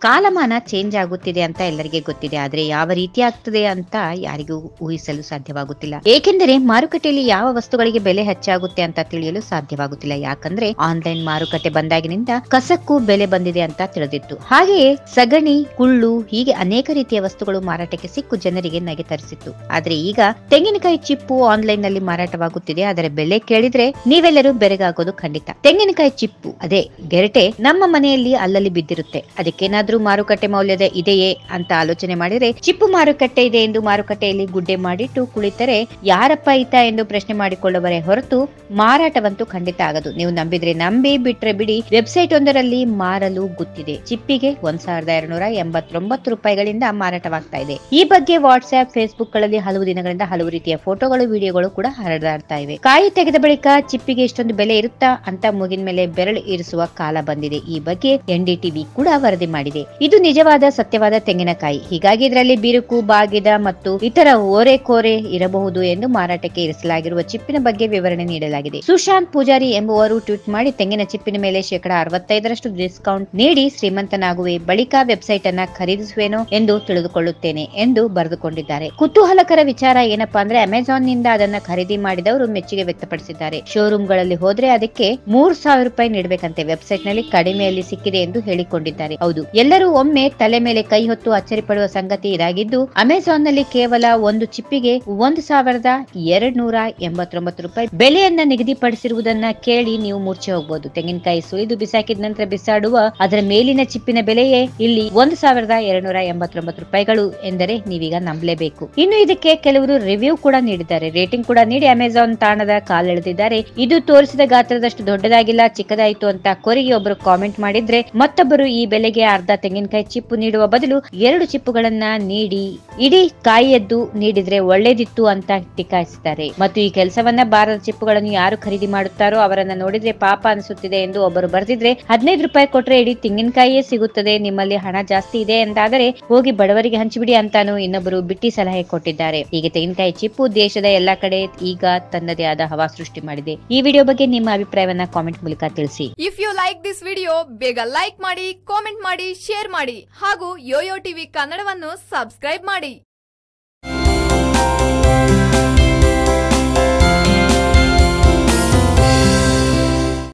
ಕಾಲಮಾನ ಚೇಂಜ್ ಆಗುತ್ತಿದೆ ಅಂತ ಎಲ್ಲರಿಗೆ ಗೊತ್ತಿದೆ ಆದ್ರೆ ಯಾವ ರೀತಿ ಆಗ್ತದೆ ಅಂತ ಯಾರಿಗೂ ಊಹಿಸಲು ಸಾಧ್ಯವಾಗುತ್ತಿಲ್ಲ ಏಕೆಂದರೆ ಮಾರುಕಟ್ಟೆಯಲ್ಲಿ ಯಾವ ವಸ್ತುಗಳಿಗೆ ಬೆಲೆ ಹೆಚ್ಚಾಗುತ್ತೆ ಅಂತ ತಿಳಿಯಲು ಸಾಧ್ಯವಾಗುತ್ತಿಲ್ಲ ಯಾಕಂದ್ರೆ ಆನ್ಲೈನ್ ಮಾರುಕಟ್ಟೆ ಬಂದಾಗಿನಿಂದ ಕಸಕ್ಕೂ ಬೆಲೆ ಬಂದಿದೆ ಅಂತ ತಿಳಿದಿತ್ತು ಹಾಗೆಯೇ ಸಗಣಿ ಕುಳ್ಳು ಹೀಗೆ ಅನೇಕ ರೀತಿಯ ವಸ್ತುಗಳು ಮಾರಾಟಕ್ಕೆ ಸಿಕ್ಕು ಜನರಿಗೆ ನಗೆ ತರಿಸಿತ್ತು ಆದ್ರೆ ಈಗ ತೆಂಗಿನಕಾಯಿ ಚಿಪ್ಪು ಆನ್ಲೈನ್ ನಲ್ಲಿ ಮಾರಾಟವಾಗುತ್ತಿದೆ ಅದರ ಬೆಲೆ ಕೇಳಿದ್ರೆ ನೀವೆಲ್ಲರೂ ಬೆರಗಾಗೋದು ಖಂಡಿತ ತೆಂಗಿನಕಾಯಿ ಚಿಪ್ಪು ಅದೇ ಗೆರಟೆ ನಮ್ಮ ಮನೆಯಲ್ಲಿ ಅಲ್ಲಲ್ಲಿ ಬಿದ್ದಿರುತ್ತೆ ಅದಕ್ಕೇನಾದ್ರೂ ಮಾರುಕಟ್ಟೆ ಮೌಲ್ಯದ ಇದೆಯೇ ಅಂತ ಆಲೋಚನೆ ಮಾಡಿದ್ರೆ ಚಿಪ್ಪು ಮಾರುಕಟ್ಟೆ ಇದೆ ಎಂದು ಮಾರುಕಟ್ಟೆಯಲ್ಲಿ ಗುಡ್ಡೆ ಮಾಡಿಟ್ಟು ಕುಳಿತರೆ ಯಾರಪ್ಪ ಈತ ಎಂದು ಪ್ರಶ್ನೆ ಮಾಡಿಕೊಳ್ಳುವರೆ ಹೊರತು ಮಾರಾಟವಂತೂ ಖಂಡಿತ ಆಗದು ನೀವು ನಂಬಿದ್ರೆ ನಂಬಿ ಬಿಟ್ರೆ ಬಿಡಿ ವೆಬ್ಸೈಟ್ ಒಂದರಲ್ಲಿ ಮಾರಲು ಗೊತ್ತಿದೆ ಚಿಪ್ಪಿಗೆ ಒಂದ್ ಸಾವಿರದ ಎರಡ್ನೂರ ಎಂಬತ್ತೊಂಬತ್ತು ರೂಪಾಯಿಗಳಿಂದ ಮಾರಾಟವಾಗ್ತಾ ಇದೆ ಈ ಬಗ್ಗೆ ವಾಟ್ಸ್ಆಪ್ ಫೇಸ್ಬುಕ್ ಗಳಲ್ಲಿ ಹಲವು ದಿನಗಳಿಂದ ಹಲವು ರೀತಿಯ ಫೋಟೋಗಳು ವಿಡಿಯೋಗಳು ಕೂಡ ಹರಿದಾಡ್ತಾ ಇವೆ ಕಾಯಿ ತೆಗೆದ ಬಳಿಕ ಚಿಪ್ಪಿಗೆ ಇಷ್ಟೊಂದು ಬೆಲೆ ಇರುತ್ತಾ ಅಂತ ಮೂಗಿನ ಮೇಲೆ ಬೆರಳು ಇರಿಸುವ ಕಾಲ ಬಂದಿದೆ ಈ ಬಗ್ಗೆ ಎನ್ಡಿಟಿವಿ ಕೂಡ ವರದಿ ಮಾಡಿದೆ ಇದು ನಿಜವಾದ ಸತ್ಯವಾದ ತೆಂಗಿನಕಾಯಿ ಹೀಗಾಗಿ ಇದರಲ್ಲಿ ಬಿರುಕು ಬಾಗಿದ ಮತ್ತು ಇತರ ಓರೆ ಕೋರೆ ಇರಬಹುದು ಎಂದು ಮಾರಾಟಕ್ಕೆ ಇರಿಸಲಾಗಿರುವ ಚಿಪ್ಪಿನ ಬಗ್ಗೆ ವಿವರಣೆ ನೀಡಲಾಗಿದೆ ಸುಶಾಂತ್ ಪೂಜಾರಿ ಎಂಬುವರು ಟ್ವೀಟ್ ಮಾಡಿ ತೆಂಗಿನ ಚಿಪ್ಪಿನ ಮೇಲೆ ಶೇಕಡಾ ಅರವತ್ತೈದರಷ್ಟು ಡಿಸ್ಕೌಂಟ್ ನೀಡಿ ಶ್ರೀಮಂತನಾಗುವೆ ಬಳಿಕ ವೆಬ್ಸೈಟ್ ಅನ್ನ ಖರೀದಿಸುವೇನೋ ಎಂದು ತಿಳಿದುಕೊಳ್ಳುತ್ತೇನೆ ಎಂದು ಬರೆದುಕೊಂಡಿದ್ದಾರೆ ಕುತೂಹಲಕರ ವಿಚಾರ ಏನಪ್ಪಾ ಅಂದ್ರೆ ಅಮೆಜಾನ್ ನಿಂದ ಅದನ್ನ ಖರೀದಿ ಮಾಡಿದವರು ಮೆಚ್ಚುಗೆ ವ್ಯಕ್ತಪಡಿಸಿದ್ದಾರೆ ಶೋರೂಮ್ ಗಳಲ್ಲಿ ಹೋದ್ರೆ ಅದಕ್ಕೆ ಮೂರ್ ಸಾವಿರ ರೂಪಾಯಿ ನೀಡಬೇಕಂತೆ ವೆಬ್ಸೈಟ್ ನಲ್ಲಿ ಕಡಿಮೆಯಲ್ಲಿ ಸಿಕ್ಕಿದೆ ಎಂದು ಹೇಳಿಕೊಂಡಿದ್ದಾರೆ ಹೌದು ಎಲ್ಲರೂ ಒಮ್ಮೆ ತಲೆ ಮೇಲೆ ಕೈ ಹೊತ್ತು ಅಚ್ಚರಿ ಪಡುವ ಸಂಗತಿ ಇದಾಗಿದ್ದು ಅಮೆಜಾನ್ ನಲ್ಲಿ ಕೇವಲ ಒಂದು ಚಿಪ್ಪಿಗೆ ಒಂದು ಸಾವಿರದ ಎರಡ್ ನೂರ ಎಂಬತ್ತೊಂಬತ್ತು ರೂಪಾಯಿ ಬೆಲೆಯನ್ನ ನಿಗದಿಪಡಿಸಿರುವುದನ್ನ ಕೇಳಿ ನೀವು ಮೂರ್ಛೆ ಹೋಗಬಹುದು ತೆಂಗಿನಕಾಯಿ ಸುಲಿದು ಬಿಸಾಕಿದ ನಂತರ ಬಿಸಾಡುವ ಅದರ ಮೇಲಿನ ಚಿಪ್ಪಿನ ಬೆಲೆಯೇ ಇಲ್ಲಿ ಒಂದು ಸಾವಿರದ ಎರಡ್ ನೂರ ಎಂಬತ್ತೊಂಬತ್ತು ರೂಪಾಯಿಗಳು ಎಂದರೆ ನೀವೀಗ ನಂಬಲೇಬೇಕು ಇನ್ನು ಇದಕ್ಕೆ ಕೆಲವರು ರಿವ್ಯೂ ಕೂಡ ನೀಡಿದ್ದಾರೆ ರೇಟಿಂಗ್ ಕೂಡ ನೀಡಿ ಅಮೆಜಾನ್ ತಾಣದ ಕಾಲೆಳೆದಿದ್ದಾರೆ ಇದು ತೋರಿಸಿದ ಗಾತ್ರದಷ್ಟು ದೊಡ್ಡದಾಗಿಲ್ಲ ಚಿಕ್ಕದಾಯಿತು ಅಂತ ಕೊರಿಗೆ ಒಬ್ಬರು ಕಾಮೆಂಟ್ ಮಾಡಿದ್ರೆ ಮತ್ತೊಬ್ಬರು ಈ ಬೆಲೆಗೆ ಅರ್ಧ ತೆಂಗಿನಕಾಯಿ ಚಿಪ್ಪು ನೀಡುವ ಬದಲು ಎರಡು ಚಿಪ್ಪುಗಳನ್ನ ನೀಡಿ ಇಡೀ ಕಾಯಿಯದ್ದು ನೀಡಿದ್ರೆ ಒಳ್ಳೇದಿತ್ತು ಅಂತ ಟೀಕಾಯಿಸಿದ್ದಾರೆ ಮತ್ತು ಈ ಕೆಲಸವನ್ನ ಬಾರದ ಚಿಪ್ಪುಗಳನ್ನು ಯಾರು ಖರೀದಿ ಮಾಡುತ್ತಾರೋ ಅವರನ್ನ ನೋಡಿದ್ರೆ ಪಾಪ ಅನಿಸುತ್ತಿದೆ ಎಂದು ಒಬ್ಬರು ಬರೆದಿದ್ರೆ ಹದಿನೈದು ರೂಪಾಯಿ ಕೊಟ್ರೆ ಇಡೀ ತೆಂಗಿನಕಾಯಿಯೇ ಸಿಗುತ್ತದೆ ನಿಮ್ಮಲ್ಲಿ ಹಣ ಜಾಸ್ತಿ ಇದೆ ಎಂದಾದರೆ ಹೋಗಿ ಬಡವರಿಗೆ ಹಂಚಿಬಿಡಿ ಅಂತಾನು ಇನ್ನೊಬ್ಬರು ಬಿಟ್ಟಿ ಸಲಹೆ ಕೊಟ್ಟಿದ್ದಾರೆ ಹೀಗೆ ತೆಂಗಿನಕಾಯಿ ಚಿಪ್ಪು ದೇಶದ ಎಲ್ಲಾ ಕಡೆ ಈಗ ತನ್ನದೇ ಆದ ಹವಾ ಸೃಷ್ಟಿ ಮಾಡಿದೆ ಈ ವಿಡಿಯೋ ಬಗ್ಗೆ ನಿಮ್ಮ ಅಭಿಪ್ರಾಯವನ್ನ ಕಾಮೆಂಟ್ ಮೂಲಕ ತಿಳಿಸಿ if you like this video ಬೇಗ ಲೈಕ್ ಮಾಡಿ ಕಾಮೆಂಟ್ ಮಾಡಿ ಶೇರ್ ಮಾಡಿ ಹಾಗೂ ಯೋಯೋ ಟಿವಿ ಕನ್ನಡವನ್ನು ಸಬ್ಸ್ಕ್ರೈಬ್ ಮಾಡಿ